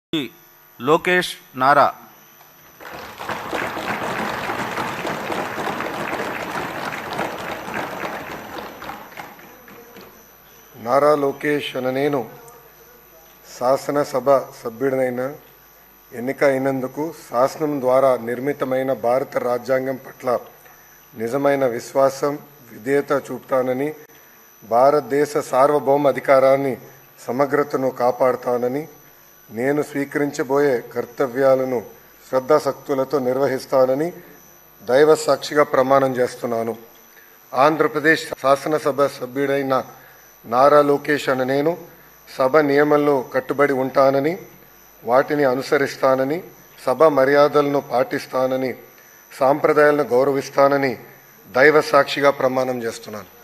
లోకేష్ నారా నారా లోకేష్ అన నేను శాసనసభ సభ్యుడినైన ఎన్నిక అయినందుకు శాసనం ద్వారా నిర్మితమైన భారత రాజ్యాంగం పట్ల నిజమైన విశ్వాసం విధేయత చూపుతానని భారతదేశ సార్వభౌమ అధికారాన్ని సమగ్రతను కాపాడుతానని నేను స్వీకరించబోయే కర్తవ్యాలను శ్రద్ధాశక్తులతో నిర్వహిస్తానని దైవ సాక్షిగా ప్రమాణం చేస్తున్నాను ఆంధ్రప్రదేశ్ శాసనసభ సభ్యుడైన నారా లోకేష్ అనే నేను సభ నియమంలో కట్టుబడి ఉంటానని వాటిని అనుసరిస్తానని సభ మర్యాదలను పాటిస్తానని సాంప్రదాయాలను గౌరవిస్తానని దైవ సాక్షిగా ప్రమాణం చేస్తున్నాను